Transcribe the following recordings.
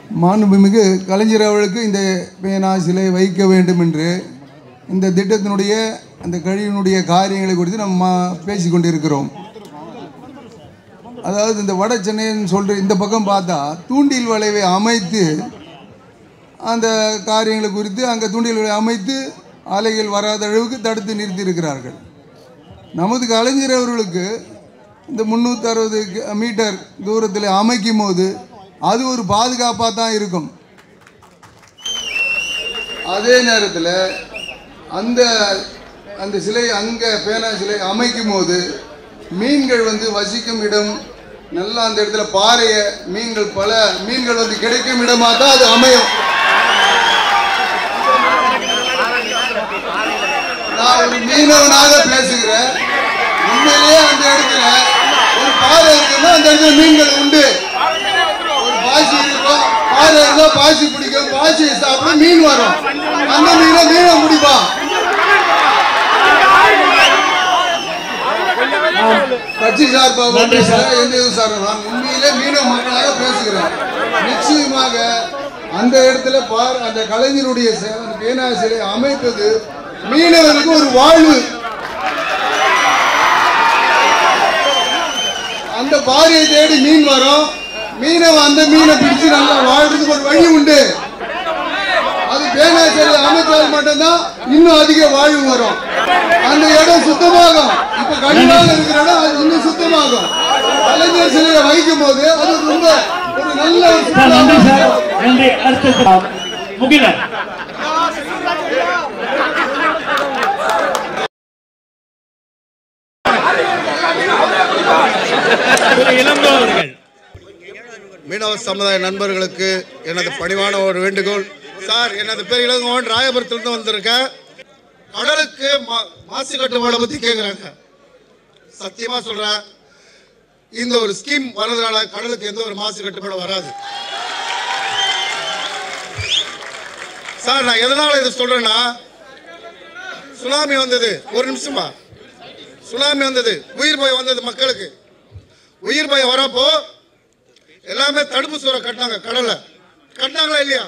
மாண்புமிகு கலைஞர் அவர்களுக்கு இந்த பேனா சிலை வைக்க வேண்டும் என்று இந்த திட்டத்தினுடைய அந்த கழிவினுடைய காரியங்களை குறித்து நம்ம பேசி கொண்டிருக்கிறோம் அதாவது இந்த வட சென்னைன்னு சொல்கிற இந்த பக்கம் பார்த்தா தூண்டில் வளைவை அமைத்து அந்த காரியங்களை குறித்து அங்கே தூண்டில் வளைவை அமைத்து ஆலைகள் வராத அளவுக்கு தடுத்து நிறுத்தியிருக்கிறார்கள் நமது கலைஞர் அவர்களுக்கு இந்த முந்நூற்றி அறுபது மீட்டர் தூரத்தில் அமைக்கும் போது அது ஒரு பாதுகாப்பாக தான் இருக்கும் அதே நேரத்தில் அந்த அந்த சிலை அங்கே பேனா சிலை அமைக்கும் போது மீன்கள் வந்து வசிக்கும் இடம் நல்லா அந்த இடத்துல பாறைய மீன்கள் பல மீன்கள் வந்து கிடைக்கும் இடமா தான் அது அமையும் நான் ஒரு மீனவனாக பேசுகிறேன் உண்மையிலேயே அந்த இடத்துல ஒரு பாறை இருக்குன்னா அந்த இடத்துல மீன்கள் உண்டு ஒரு பாசி இருக்கும் பாறை இருந்தா பாசி பிடிக்கும் பாசியை சாப்பிட மீன் வரும் அந்த மீனை மீனை பிடிப்பான் கட்சி சார்பாக பேசுகிறேன் எந்த இது சார் நான் உண்மையிலே மீனவ மக்களாக பேசுகிறேன் நிச்சயமாக அந்த இடத்துல பார் அந்த கலைஞருடைய சே- அந்த பேனா சிலை அமைப்பது மீனவருக்கு ஒரு வாழ்வு அந்த பாறையை தேடி மீன் வரும் மீனவன் அந்த மீனை பிடிச்சு நல்லா வாழ்றதுக்கு ஒரு வழி உண்டு அது பேனா சிலை அமைத்தால் மட்டும்தான் இன்னும் அதிக வாழ்வு வரும் அந்த இடம் சுத்தமாகும் இப்ப கழிவாக இருக்கிற இடம் அது இன்னும் சுத்தமாகும் கலைஞர் சிலையை வைக்கும் போது அது ரொம்ப ஒரு நல்ல ஒரு சார் நன்றி சுற்றுலா சார் நன்றி அடுத்தது முகிலன் திரு இளங்கோ அவர்கள் மீனவ சமுதாய நண்பர்களுக்கு எனது பணிவான ஒரு வேண்டுகோள் சார் எனது பேர் இளங்கோவன் ராயபுரத்திலிருந்து வந்திருக்கேன் கடலுக்கு மா- மாசு கட்டுப்பாடை பத்தி கேக்குறாங்க சத்தியமா சொல்றேன் இந்த ஒரு ஸ்கீம் வர்றதுனால கடலுக்கு எந்த ஒரு மாசு கட்டுப்பாடும் வராது சார் நான் எதனால இதை சொல்றேன்னா சுனாமி வந்தது ஒரு நிமிஷமா சுனாமி வந்தது உயிர் பயம் வந்தது மக்களுக்கு உயிர் பயம் வரப்போ எல்லாமே தடுப்பு சுவரை கட்டினாங்க கடல்ல கட்டினாங்களா இல்லையா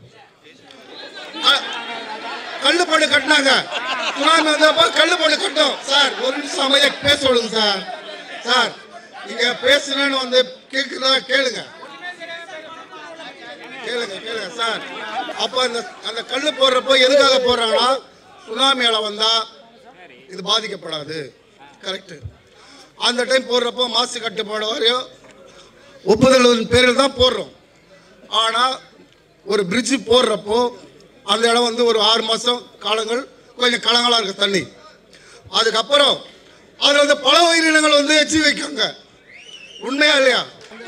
க- கல்லு போட்டு கட்டினாங்க சுனாமி வந்தப்போ கல்லு போட்டு கட்டோம் சார் ஒரு நிமிஷம் அமைதியா பேச விடுங்க சார் சார் நீங்க பேசுனேன்னு வந்து கேக்குதா கேளுங்க கேளுங்க கேளுங்க சார் அப்ப அந்த அந்த கல்லு போடுறப்போ எதுக்காக போடுறாங்கன்னா சுனாமியால வந்தா இது பாதிக்கப்படாது கரெக்ட் அந்த டைம் போடுறப்போ மாசு கட்டுப்பாடு வரையும் ஒப்புதல் பேரில் தான் போடுறோம் ஆனால் ஒரு பிரிட்ஜ் போடுறப்போ அந்த இடம் வந்து ஒரு ஆறு மாதம் காலங்கள் கொஞ்சம் கலங்களாக இருக்கு தண்ணி அதுக்கப்புறம் அதில் வந்து பல உயிரினங்கள் வந்து எச்சி வைக்காங்க உண்மையா இல்லையா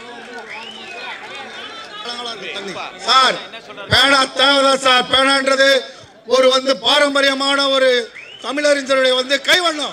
கலங்களா இருக்கு தண்ணி. சார் பேனா தேவைதான் சார் பேனான்றது ஒரு வந்து பாரம்பரியமான ஒரு தமிழறிஞருடைய வந்து கைவண்ணம்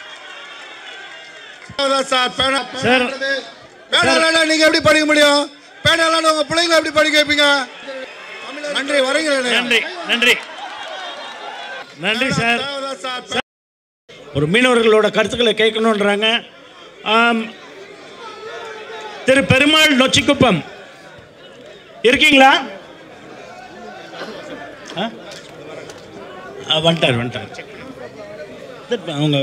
தேவைதான் சார் பேனா சார். பேனான்றது பேனால நீங்க எப்படி படிக்க முடியும் பேனால உங்க பிள்ளைங்களை எப்படி படிக்க வைப்பீங்க நன்றி வரீங்க நன்றி நன்றி நன்றி சார் தேவைதான் சார் ஒரு மீனவர்களோட கருத்துக்களை கேட்கணுன்றாங்க ஆம், திரு பெருமாள் நொச்சிக்குப்பம் இருக்கீங்களா ஆ? ஆ, வந்துட்டார் வந்துட்டார் சரி, அவங்க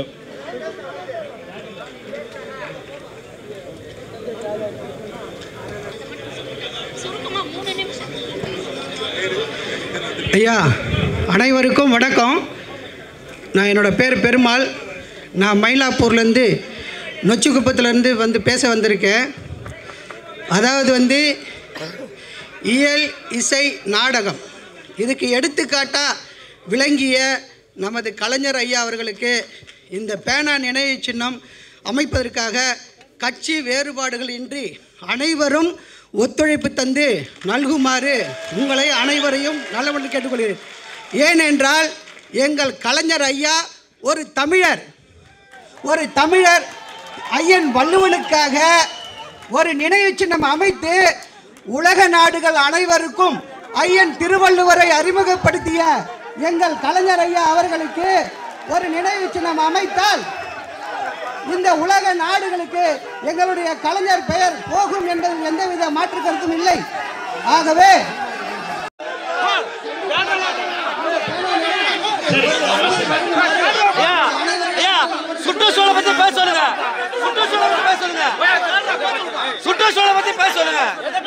ஐயா அனைவருக்கும் வணக்கம் நான் என்னோட பேர் பெருமாள் நான் மயிலாப்பூர்லேருந்து நொச்சிக்குப்பத்துலேருந்து வந்து பேச வந்திருக்கேன் அதாவது வந்து இயல் இசை நாடகம் இதுக்கு எடுத்துக்காட்டாக விளங்கிய நமது கலைஞர் ஐயா அவர்களுக்கு இந்த பேனா நினைவு சின்னம் அமைப்பதற்காக கட்சி வேறுபாடுகள் இன்றி அனைவரும் ஒத்துழைப்பு தந்து நல்குமாறு உங்களை அனைவரையும் நல்லவர்கள் கேட்டுக்கொள்கிறேன் ஏனென்றால் எங்கள் கலைஞர் ஐயா ஒரு தமிழர் ஒரு தமிழர் ஐயன் வள்ளுவனுக்காக ஒரு நினைவு சின்னம் அமைத்து உலக நாடுகள் அனைவருக்கும் ஐயன் திருவள்ளுவரை அறிமுகப்படுத்திய எங்கள் கலைஞர் ஐயா அவர்களுக்கு ஒரு நினைவு சின்னம் அமைத்தால் இந்த உலக நாடுகளுக்கு எங்களுடைய கலைஞர் பெயர் போகும் என்பதில் எந்தவித மாற்று கருத்தும் இல்லை ஆகவே சுற்றுச்சூழலை பத்தி பேச சொல்லுங்க சுற்றுச்சூழலை பத்தி பேச சொல்லுங்க சுற்றுச்சூழலை பத்தி பேச சொல்லுங்க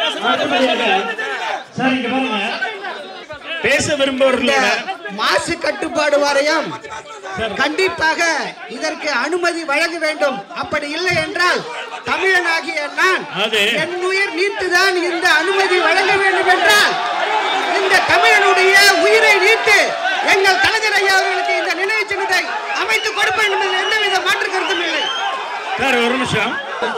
சார் இங்க பாருங்க பேச விரும்புவவர்களோட மாசு கட்டுப்பாடு வாரியம் கண்டிப்பாக இதற்கு அனுமதி வழங்க வேண்டும் அப்படி இல்லை என்றால் தமிழனாகிய நான் அது- என் உயிர் நீத்துதான் இந்த அனுமதி வழங்க வேண்டும் என்றால் இந்த தமிழனுடைய உயிரை நீத்து எங்கள் கலைஞர் ஐயா அவர்களுக்கு இந்த நினைவு சின்னத்தை அமைத்து கொடுப்பேன் என்பதில் எந்தவித மாற்று கருத்தும் இல்லை சார் ஒரு நிமிஷம்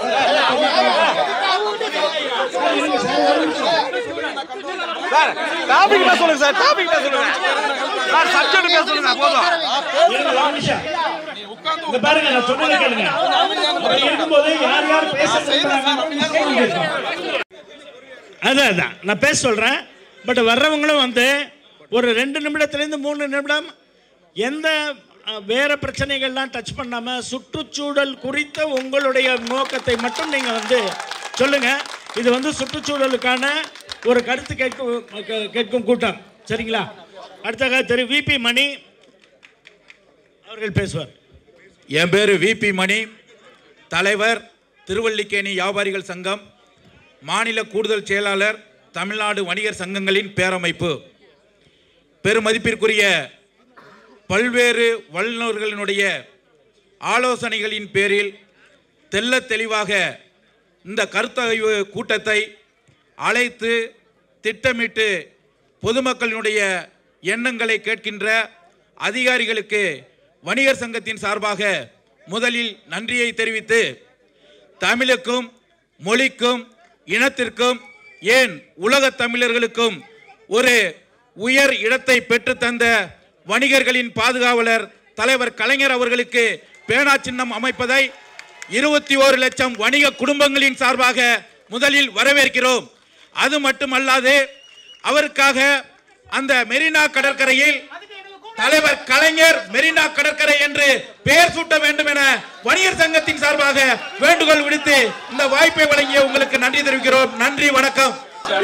டாபிக் பேச சொல்லுங்க சார் டாபிக் பேச சொல்லுங்க சார் சப்ஜெக்ட் பேச சொல்லுங்க போதும் இருங்க, ஒரு நிமிஷம். இங்க பாருங்க நான் சொன்னதை கேளுங்க அப்படி இருக்கும்போது யார் யார் பேச விரும்புறாங்க? அதான் அதான் நான் பேச சொல்றேன் பட் வர்றவங்களும் வந்து ஒரு ரெண்டு நிமிடத்துலேருந்து மூணு நிமிடம் எந்த அஹ், வேற பிரச்சனைகள்லாம் டச் பண்ணாம சுற்றுச்சூழல் குறித்த உங்களுடைய நோக்கத்தை மட்டும் நீங்க வந்து சொல்லுங்க இது வந்து சுற்றுச்சூழலுக்கான ஒரு கருத்து கேட்கும் கே- கேட்கும் கூட்டம் சரிங்களா அடுத்ததாக திரு விபி மணி அவர்கள் பேசுவார் என் பேர் விபி மணி தலைவர் திருவல்லிக்கேணி வியாபாரிகள் சங்கம் மாநில கூடுதல் செயலாளர் தமிழ்நாடு வணிகர் சங்கங்களின் பேரமைப்பு பெருமதிப்பிற்குரிய பல்வேறு வல்லுநர்களினுடைய ஆலோசனைகளின் பேரில் தெள்ளத் தெளிவாக இந்த கருத்தறிவு கூட்டத்தை அழைத்து திட்டமிட்டு பொதுமக்களினுடைய எண்ணங்களை கேட்கின்ற அதிகாரிகளுக்கு வணிகர் சங்கத்தின் சார்பாக முதலில் நன்றியை தெரிவித்து தமிழுக்கும் மொழிக்கும் இனத்திற்கும் ஏன் உலகத் தமிழர்களுக்கும் ஒரு உயர் இடத்தை பெற்றுத்தந்த வணிகர்களின் பாதுகாவலர் தலைவர் கலைஞர் அவர்களுக்கு பேனா சின்னம் அமைப்பதை இருபத்தி ஓரு லட்சம் வணிக குடும்பங்களின் சார்பாக முதலில் வரவேற்கிறோம் அது மட்டுமல்லாது அவருக்காக அந்த மெரினா கடற்கரையில் தலைவர் கலைஞர் மெரினா கடற்கரை என்று பெயர் சூட்ட வேண்டும் என வணிகர் சங்கத்தின் சார்பாக வேண்டுகோள் விடுத்து இந்த வாய்ப்பை வழங்கிய உங்களுக்கு நன்றி தெரிவிக்கிறோம் நன்றி வணக்கம்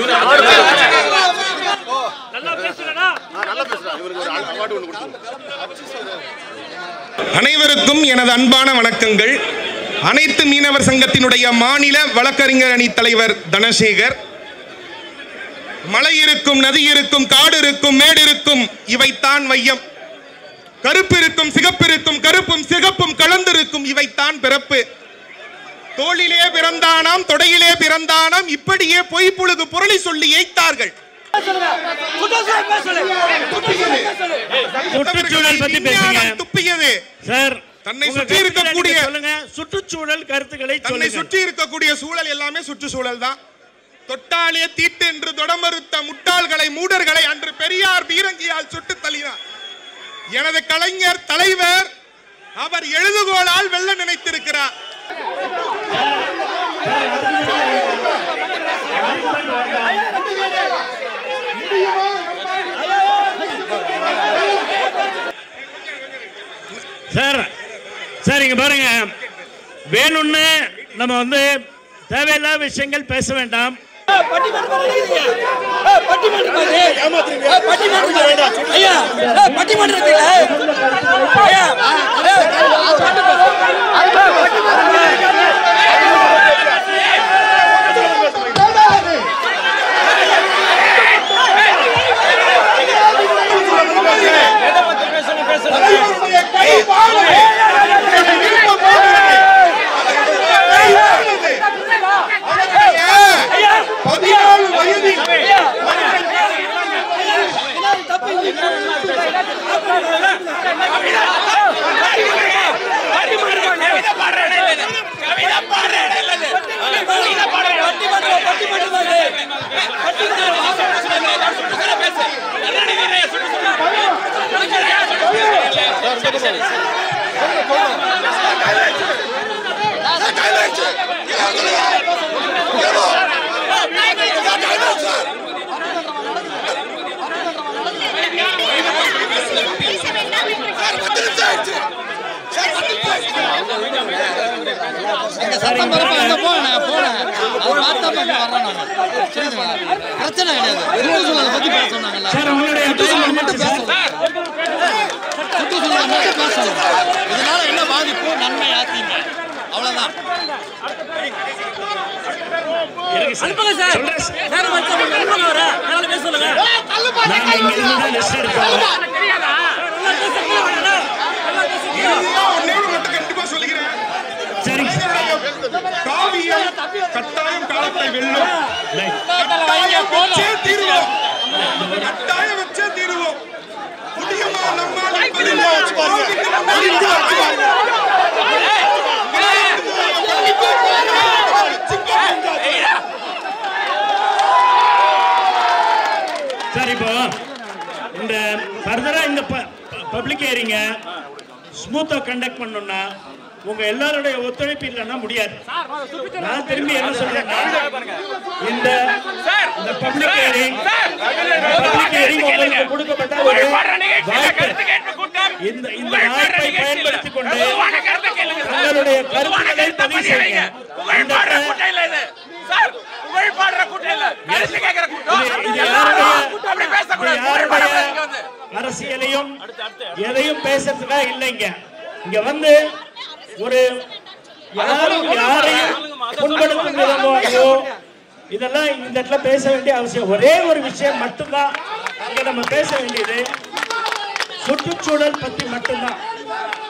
அனைவருக்கும் எனது அன்பான வணக்கங்கள் அனைத்து மீனவர் சங்கத்தினுடைய மாநில வழக்கறிஞர் அணி தலைவர் தனசேகர் மலை இருக்கும் நதி இருக்கும் காடு இருக்கும் மேடு இருக்கும் இவைத்தான் வையம் கருப்பு இருக்கும் சிகப்பு இருக்கும் கருப்பும் சிகப்பும் கலந்திருக்கும் இவைத்தான் பிறப்பு தோளிலே பிறந்தானாம் தொடையிலே பிறந்தானாம் இப்படியே பொய் புழுகு புரளி சொல்லி ஏய்த்தார்கள் சுற்றுச்சூழல் பேச சொல்லுங்க சுற்றுச்சூழல் பேச சொல்லுங்க சுற்றுச்சூழல் பத்தி பேசுங்க விஞ்ஞானம் துப்பியது சார் தன்னை உங்க சுற்றி கருத்துக்களை இருக்கக்கூடிய- நீங்க சொல்லுங்க சுற்றுச்சூழல் கருத்துக்களை தன்னை சொல்லுங்க சுற்றி இருக்கக்கூடிய சூழல் எல்லாமே சுற்றுச்சூழல் தான் தொட்டாலே தீட்டு என்று தொடமறுத்த முட்டாள்களை மூடர்களை அன்று பெரியார் பீரங்கியால் சுட்டு தள்ளினார் எனது கலைஞர் தலைவர் அவர் எழுதுகோளால் வெல்ல நினைத்திருக்கிறார் சார் சார் இங்க பாருங்க வேணும்னு நம்ம வந்து தேவையில்லாத விஷயங்கள் பேச வேண்டாம் பட்டிமன்றம் நடக்குதுங்க. ஏய், பட்டிமன்றம் பாரு. ஏய், பட்டிமன்றம் பாரு. ஐயா, ஏய், பட்டிமன்றத்துல, ஐயா, ஏய், பதினாலு வயதில் பட்டிமன்றம், பட்டிமன்றம் பாரு. எங்க சத்தம் பரப்ப அங்க போனேன் போனேன் அது பார்த்தா பண்ணி வர்றோம் நாங்க சரிங்களா பிரச்சனை கிடையாது சுற்றுச்சூழலை பத்தி பேச சொன்னாங்கல்ல சார் உங்களுடைய சுற்றுச்சூழல் மட்டும் பேசணும் சுற்றுச்சூழலை மட்டும் பேசணும் இதனால என்ன பாதிப்பு நன்மை ஆத்தீங்க அவ்வளவுதான் அனுப்புங்க சார் சார் அனுப்புங்க வர அதனால பேச சொல்லுங்க நாங்க இங்க இருந்து தான் லிஸ்ட் எடுத்தோம் இறுதியா ஒண்ணே ஒண்ணு மட்டும் கண்டிப்பா சொல்லுகிறேன் சரிங்க சார் காவியம் கட்டாயம் காலத்தை வெல்லும் Right. கட்டாயம் வச்சே தீருவோம் கட்டாயம் வச்சே தீருவோம் முடியுமா நம்மால் என்பதில் சார் இப்போ இந்த ஃபர்தரா இந்த பப்ளிக் ஹியரிங்க ஸ்மூத்தா கண்டக்ட் பண்ணணும்னா உங்க எல்லாருடைய ஒத்துழைப்பு இல்லைன்னா முடியாது நான் திரும்பி என்ன சொல்றேன்னா இந்த இந்த பப்ளிக் ஹியரிங் பப்ளிக் ஹியரிங் உங்களுக்கு கொடுக்கப்பட்ட ஒரு வாய்ப்பு இந்த இந்த வாய்ப்பை பயன்படுத்திக் கொண்டு உங்களுடைய கருத்துக்களை பதிவு செய்யுங்க இந்த இது- இது யாருடைய இது யாருடைய அரசியலையும் எதையும் பேசுறதுக்காக இல்லைங்க இங்க வந்து ஒரு யாரும் யாரையும் புண்படுத்தும் விதமாகவோ இதெல்லாம் இந்த இடத்துல பேச வேண்டிய அவசியம் ஒரே ஒரு விஷயம் மட்டும்தான் இங்க நம்ம பேச வேண்டியது சுற்றுச்சூழல் பத்தி மட்டும்தான்